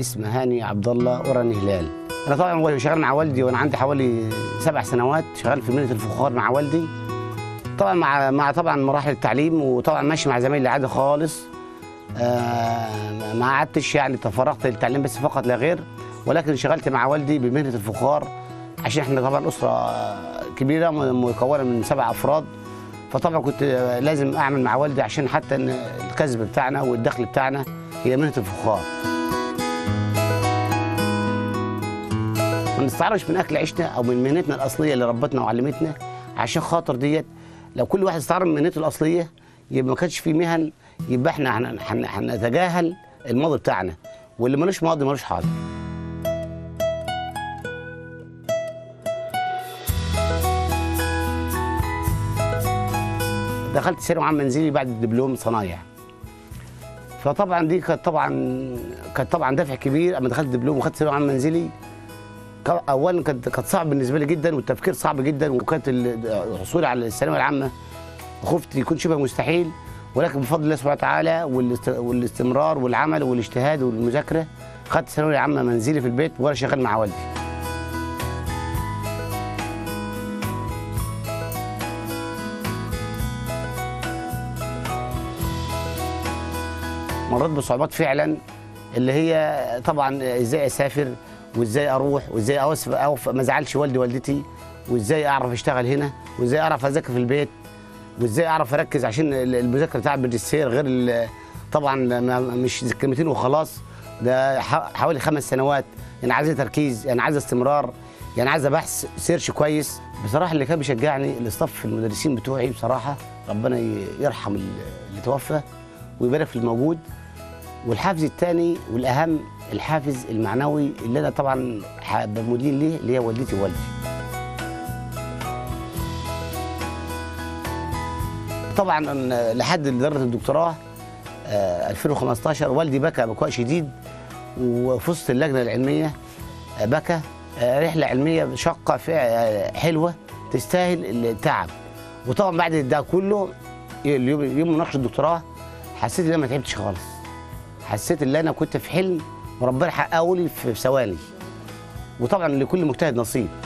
اسمي هاني عبد الله اوراني هلال انا طبعا شغال مع والدي وانا عندي حوالي سبع سنوات شغال في مهنه الفخار مع والدي طبعا مع مع طبعا مراحل التعليم وطبعا ماشي مع زمايلي عادي خالص آه ما قعدتش يعني تفرغت للتعليم بس فقط لا غير ولكن انشغلت مع والدي بمهنه الفخار عشان احنا طبعا اسره كبيره مكونه من سبع افراد فطبعا كنت لازم اعمل مع والدي عشان حتى ان الكسب بتاعنا والدخل بتاعنا هي مهنه الفخار ما نستعرش من اكل عيشنا او من مهنتنا الاصليه اللي ربتنا وعلمتنا عشان خاطر ديت لو كل واحد استعار من مهنته الاصليه يبقى ما كانش في مهن يبقى احنا هن- هن- هنتجاهل الماضي بتاعنا واللي ملوش ماضي ملوش حاضر دخلت ثانوي عام منزلي بعد الدبلوم صنايع فطبعا دي كانت طبعا كانت طبعا دافع كبير اما دخلت دبلوم وخدت ثانوي عام منزلي ك- اولا كانت كانت صعب بالنسبه لي جدا والتفكير صعب جدا وكانت ال- الحصول على الثانويه العامه خفت يكون شبه مستحيل ولكن بفضل الله سبحانه وتعالى والاست- والاستمرار والعمل والاجتهاد والمذاكره خدت ثانويه عامه منزلي في البيت وانا شغال مع والدي مريت بصعوبات فعلا اللي هي طبعا ازاي اسافر وازاي اروح وازاي اوصف اوف ما ازعلش والدي والدتي وازاي اعرف اشتغل هنا وازاي اعرف اذاكر في البيت وازاي اعرف اركز عشان ال- المذاكره بتاع الماجستير غير ال- طبعا ما- مش كلمتين وخلاص ده ح- حوالي خمس سنوات يعني عايزه تركيز يعني عايزه استمرار يعني عايزه بحث سيرش كويس بصراحه اللي كان بيشجعني الاستاف المدرسين بتوعي بصراحه ربنا ي- يرحم ال- اللي توفى ويبارك في الموجود والحافز الثاني والاهم الحافز المعنوي اللي انا طبعا ح- بمدين ليه اللي هي والدتي ووالدي طبعا أنا لحد درجه الدكتوراه آه، 2015 والدي بكى بكاء شديد وفي وسط اللجنه العلميه آه، بكى آه، رحله علميه شاقه فيها آه، حلوه تستاهل التعب وطبعا بعد ده كله اليوم يوم مناقشه الدكتوراه حسيت ان انا ما تعبتش خالص حسيت ان انا كنت في حلم وربنا حققه لي في ثواني وطبعا لكل مجتهد نصيب